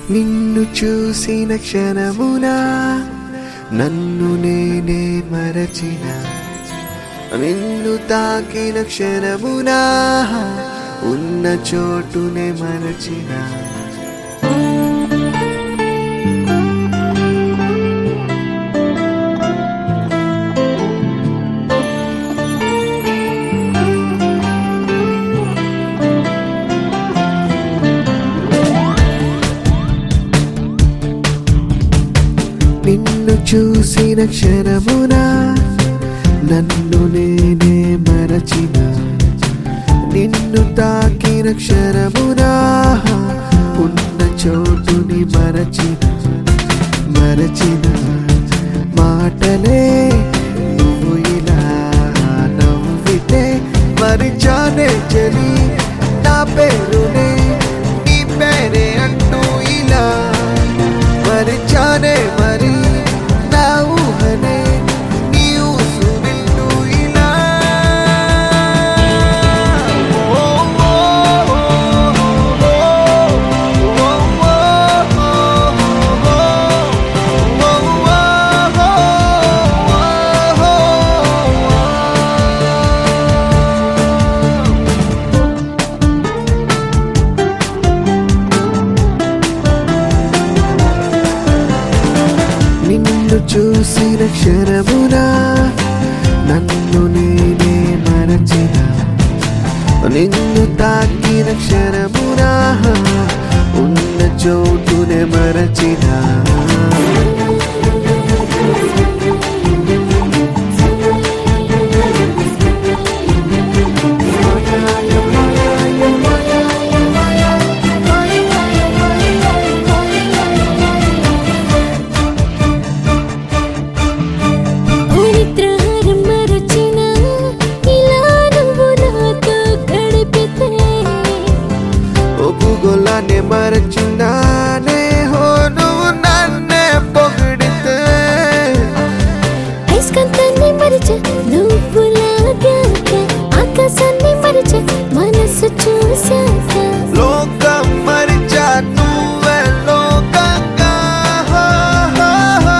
నిన్ను చూసిన క్షణమున నన్ను నేనే మరచిన నిన్ను తాకిన క్షణమున ఉన్న చోటునే మరచిన నిన్ను చూసిన క్షణమున నన్ను నేనే మరచిన నిన్ను తాకిన క్షణమున ఉన్న చోటుని మరచిన మరచిన మాటలే నువ్వు ఇలా నవ్వితే మరిచానే చలి నా పేరునే నీ పేరే అంటూ ఇలా మరిచానే మరి నా ఊహనే నీ ఊసు వింటూ ఇలా ఓ, ఓ, ఓ, ఓ, ఓ, ఓ, నిన్ను చూసిన క్షణమున నన్ను నేనే మరచిన నిన్ను తాకిన క్షణమున ఉన్న చోటునే మరచిన నిద్రహారం మరచిన ఇలా నువ్వు నాతో గడిపితే ఒప్పుగోలానే మరచినానే హో నువ్వు నన్నే పొగిడితే ఐస్కంతాన్ని మరిచ నువ్వు లాగాక ఆకాశాన్ని మరిచ మనసు చూశాక లోకం మరిచా నువ్వే లోకంగా హో, హో, హో.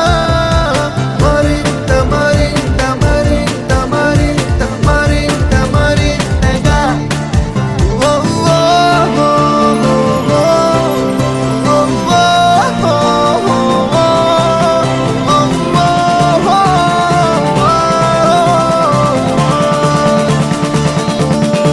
మరింత మరింత మరింత మరింత మరింత మరింతగా ఓ, ఓ, ఓ, ఓ, ఓ. ఓ, ఓ, ఓ, ఓ, ఓ. ఓ, ఓ, ఓ, ఓ.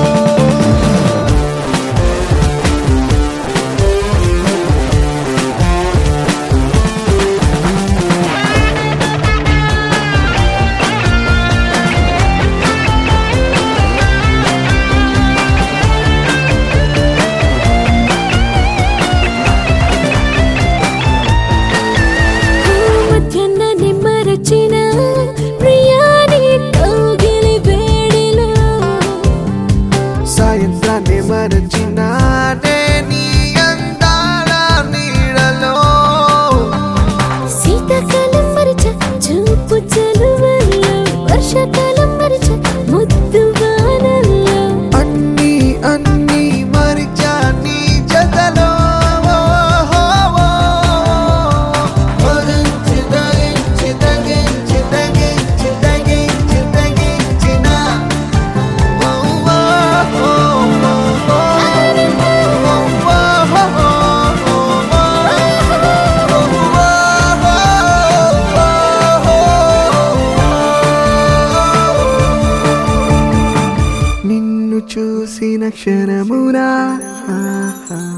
మధ్యాహ్నాన్ని మరచిన ప్రియాని కౌగిలి వేడిలో సాయంత్రాన్ని మరచినానే నీ అందాల నీడలో శీతాకాలం మరిచ చూపు చలువల్లో వర్షాకాలం మరిచ ముద్దు వానల్లో అన్ని అన్ని మరిచా నీ జతలో మరించి తగించి తగించి తగించి తగించి తగించిన ఓ, ఓ, ఓ, ఓ, నిన్ను చూసిన క్షణమునా ఆహా